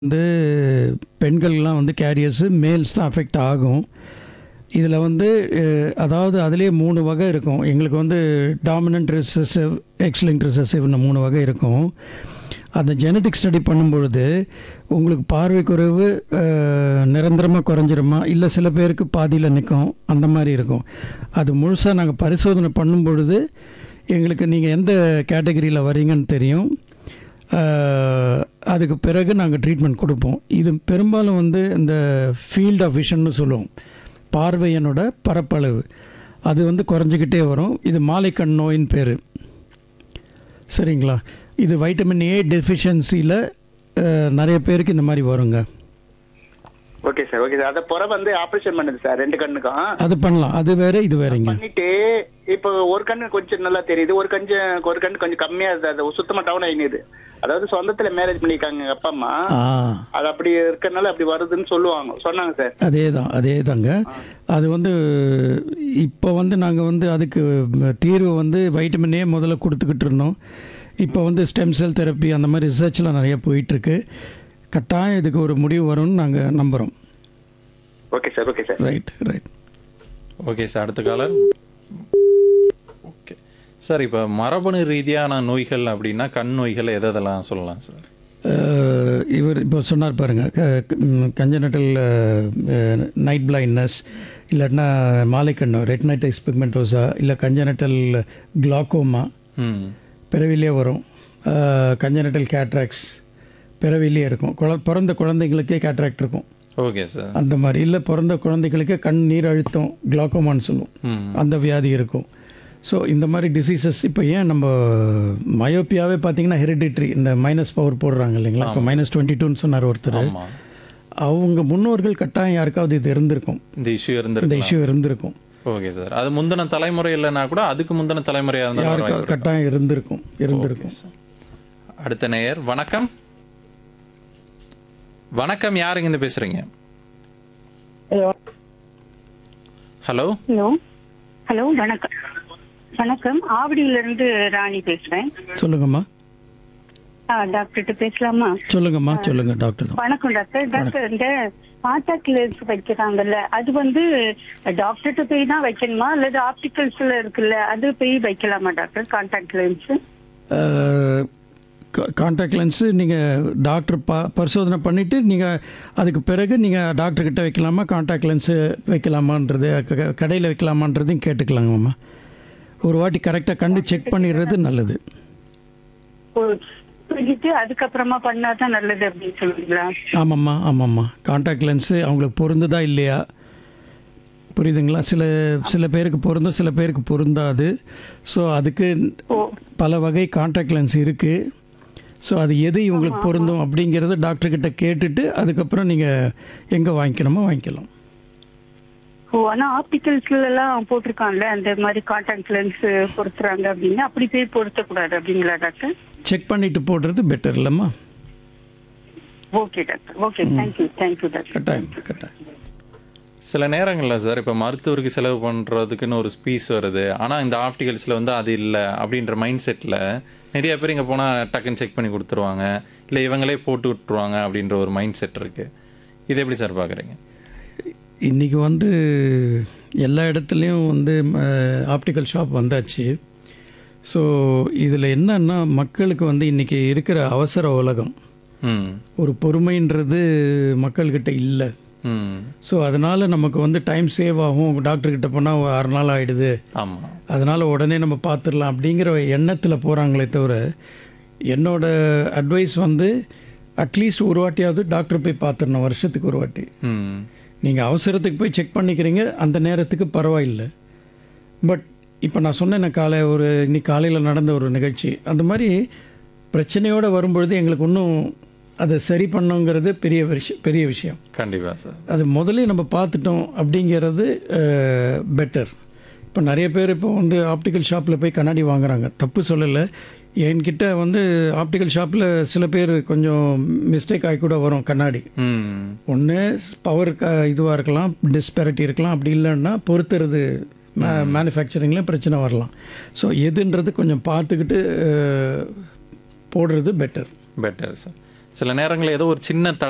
வந்து பெண்கள்லாம் வந்து கேரியர்ஸு மேல்ஸ் தான் அஃபெக்ட் ஆகும் இதில் வந்து அஹ், அதாவது அதுலேயே மூணு வகை இருக்கும் எங்களுக்கு வந்து டாமினன்ட் ரிசசிவ் எக்ஸலிங் ரிசசிவ்னு மூணு வகை இருக்கும் அந்த ஜெனட்டிக் ஸ்டடி பண்ணும்பொழுது உங்களுக்கு பார்வை குறைவு நிரந்தரமாக குறைஞ்சிருமா இல்லை சில பேருக்கு பாதியில் நிற்கும் அந்த மாதிரி இருக்கும் அது முழுசாக நாங்கள் பரிசோதனை பண்ணும் பொழுது எங்களுக்கு நீங்கள் எந்த கேட்டகரியில் வரீங்கன்னு தெரியும் அஹ், அதுக்கு பிறகு நாங்கள் ட்ரீட்மெண்ட் கொடுப்போம் இது பெரும்பாலும் வந்து இந்த ஃபீல்ட் ஆஃப் விஷன்னு சொல்லுவோம் பார்வையனோட பரப்பளவு அது வந்து குறைஞ்சிக்கிட்டே வரும் இது மாலைக்கண் நோயின் பேர் சரிங்களா இது வைட்டமின் ஏ டெஃபிஷியன்சியில் நிறைய பேருக்கு இந்த மாதிரி வருங்க ஓகே சார் ஓகே சார் அதை புற வந்து ஆபரேஷன் பண்ணுது சார் ரெண்டு கண்ணுக்கும் அது பண்ணலாம் அது வேற இது வேறங்க பண்ணிட்டு இப்போ ஒரு கண்ணு கொஞ்சம் நல்லா தெரியுது ஒரு கண்ணு ஒரு கண்ணு கொஞ்சம் கம்மியா இருக்குது அது சுத்தமா டவுன் ஆயினுது அதாவது சொந்தத்துல மேரேஜ் பண்ணிருக்காங்க எங்க அப்பா அம்மா ஆ அது அப்படி இருக்கறனால அப்படி வருதுன்னு சொல்லுவாங்க சொன்னாங்க சார் அதே தான் அதே தாங்க அது வந்து இப்போ வந்து நாங்கள் வந்து அதுக்கு தீர்வு வந்து வைட்டமின் ஏ முதல்ல கொடுத்துக்கிட்டு இருந்தோம் இப்போ வந்து ஸ்டெம் செல் தெரப்பி அந்த மாதிரி ரிசர்ச்லாம் நிறைய போயிட்டுருக்கு கட்டாயம் இதுக்கு ஒரு முடிவு வரும்னு நாங்கள் நம்புகிறோம் okay sir okay sir right right okay sir அடுத்த காலர் ஓகே சார் இப்போ மரபணு ரீதியான நோய்கள் அப்படின்னா கண் நோய்கள் எது எதெல்லாம் சொல்லலாம் சார் அஹ் இவர் இப்போ சொன்னார் பாருங்க கஞ்சனட்டல் நைட் பிளைண்ட்னஸ் இல்லாட்டினா மாலைக்கண்ணு ரெட்னைட்டிஸ் பிக்மெண்டோசா இல்லை கஞ்சனட்டல் கிளாக்கோமா ம் பிறவிலே வரும் கஞ்சனட்டல் கேட்ராக்ஸ் பிறவிலே இருக்கும் குழ பிறந்த குழந்தைங்களுக்கே கேட்ராக்ட் இருக்கும் ஓகே சார் அந்த மாதிரி இல்லை பிறந்த குழந்தைகளுக்கே கண் நீர் அழுத்தம் கிளாக்கோமான்னு சொல்லுவோம் ம் அந்த வியாதி இருக்கும் ஸோ இந்த மாதிரி டிசீசஸ் இப்போ ஏன் நம்ம மயோப்பியாவே பார்த்தீங்கன்னா ஹெரிடிட்ரி இந்த மைனஸ் பவர் போடுறாங்க இல்லைங்களா இப்போ மைனஸ் டுவெண்ட்டி டூன்னு சொன்னார் ஒருத்தர் ஆமாம் அவங்க முன்னோர்கள் கட்டாயம் யாருக்காவது இது இருந்திருக்கும் இந்த இஷ்யூ இந்த இருந்திருக்கு இஷ்யூ இருந்திருக்கும் ஓகே சார் அது முந்தின தலைமுறை இல்லைன்னா கூட அதுக்கு முந்தின தலைமுறையாக இருந்தால் யாருக்கா கட்டாயம் இருந்திருக்கும் இருந்திருக்கும் அடுத்த நேயர் வணக்கம் வணக்கம் யாருங்க இருந்து பேசுறீங்க ஹலோ ஹலோ ஹலோ ஹலோ வணக்கம் வணக்கம் ஆவடியில இருந்து ராணி பேசுறேன் சொல்லுங்கம்மா ஆ, டாக்டர்கிட்ட பேசலாமா சொல்லுங்கம்மா சொல்லுங்க டாக்டர் தான் வணக்கம் டாக்டர் டாக்டர் இந்த கான்டாக்ட் லென்ஸ் வைக்கிறாங்கல்ல அது வந்து டாக்டர்கிட்ட போய் தான் வைக்கணுமா அல்லது ஆப்டிகல்ஸ்ல இருக்குல்ல அது போய் வைக்கலாமா doctor contact lens contact lens நீங்கள் டாக்டர் பா பரிசோதனை பண்ணிவிட்டு நீங்கள் அதுக்கு பிறகு நீங்கள் டாக்டர்கிட்ட வைக்கலாமா கான்டாக்ட் லென்ஸு வைக்கலாமான்றது கடையில் வைக்கலாமான்றதையும் கேட்டுக்கலாங்கம்மா ஒரு வாட்டி கரெக்டாக கண்டு செக் பண்ணிடுறது நல்லது சொல்லிட்டு அதுக்கப்புறமா பண்ணாதான் நல்லது அப்படின்னு சொல்லுவீங்களா ஆமாம்மா ஆமாம்மா கான்டாக்ட் லென்ஸு அவங்களுக்கு பொருந்துதா இல்லையா புரியுதுங்களா சில சில பேருக்கு பொருந்தும் சில பேருக்கு பொருந்தாது ஸோ அதுக்கு பல வகை கான்டாக்ட் லென்ஸ் இருக்குது ஸோ அது எது இவங்களுக்கு பொருந்தும் அப்படிங்கிறத டாக்டர்கிட்ட கேட்டுட்டு அதுக்கப்புறம் நீங்கள் எங்கே வாங்கிக்கணுமோ வாங்கிக்கலாம் ஓ ஆனா ஆப்டிகல்ஸ்ல எல்லாம் போட்டிருக்காங்கல்ல அந்த மாதிரி கான்டாக்ட் லென்ஸ் பொருத்துறாங்க அப்படின்னு அப்படி போய் பொருத்தக்கூடாது அப்படிங்களா டாக்டர் செக் பண்ணிட்டு போடுறது பெட்டர் இல்லைம்மா okay doctor okay thank you thank you doctor கட்டாயம் கட்டாயம் சில நேரங்களில் சார் இப்போ மருத்துவருக்கு செலவு பண்ணுறதுக்குன்னு ஒரு ஸ்பீஸ் வருது ஆனால் இந்த ஆப்டிகல்ஸில் வந்து அது இல்லை அப்படின்ற மைண்ட் செட்டில் நிறைய பேர் இங்கே போனால் டக்குன்னு செக் பண்ணி கொடுத்துருவாங்க இல்லை இவங்களே போட்டு விட்டுருவாங்க அப்படின்ற ஒரு மைண்ட் செட் இருக்குது இது எப்படி சார் பார்க்குறீங்க இன்றைக்கி வந்து எல்லா இடத்துலையும் வந்து ஆப்டிக்கல் ஷாப் வந்தாச்சு ஸோ இதில் என்னன்னா மக்களுக்கு வந்து இன்றைக்கி இருக்கிற அவசர உலகம் ம் ஒரு பொறுமைன்றது மக்கள்கிட்ட இல்லை ம் ஸோ அதனால் நமக்கு வந்து டைம் சேவ் ஆகும் டாக்டர்கிட்ட போனால் ஆறு நாள் ஆகிடுது ஆமாம் அதனால் உடனே நம்ம பார்த்துடலாம் அப்படிங்கிற எண்ணத்தில் போகிறாங்களே தவிர என்னோட அட்வைஸ் வந்து அட்லீஸ்ட் ஒரு வாட்டியாவது டாக்டர் போய் பார்த்துடணும் வருஷத்துக்கு ஒரு வாட்டி ம் நீங்கள் அவசரத்துக்கு போய் செக் பண்ணிக்கிறீங்க அந்த நேரத்துக்கு பரவாயில்லை பட் இப்போ நான் சொன்னேன் காலை ஒரு இன்னைக்கு காலையில் நடந்த ஒரு நிகழ்ச்சி அந்த மாதிரி பிரச்சனையோடு வரும்பொழுது எங்களுக்கு இன்னும் அதை சரி பண்ணுங்கிறது பெரிய விஷயம் பெரிய விஷயம் கண்டிப்பாக சார் அது முதல்ல நம்ம பார்த்துட்டோம் அப்படிங்கிறது பெட்டர் இப்போ நிறைய பேர் இப்போ வந்து ஆப்டிக்கல் ஷாப்பில் போய் கண்ணாடி வாங்குறாங்க தப்பு சொல்லலை என்கிட்ட வந்து ஆப்டிக்கல் ஷாப்பில் சில பேர் கொஞ்சம் மிஸ்டேக் ஆகி கூட வரும் கண்ணாடி ம் ஒன்று பவர் இதுவாக இருக்கலாம் டிஸ்பேரிட்டி இருக்கலாம் அப்படி இல்லைன்னா பொறுத்துறது மே மேனுஃபேக்சரிங்கில் பிரச்சனை வரலாம் ஸோ எதுன்றது கொஞ்சம் பார்த்துக்கிட்டு அஹ், போடுறது பெட்டர் பெட்டர் சார் சில நேரங்களில் ஏதோ ஒரு சின்ன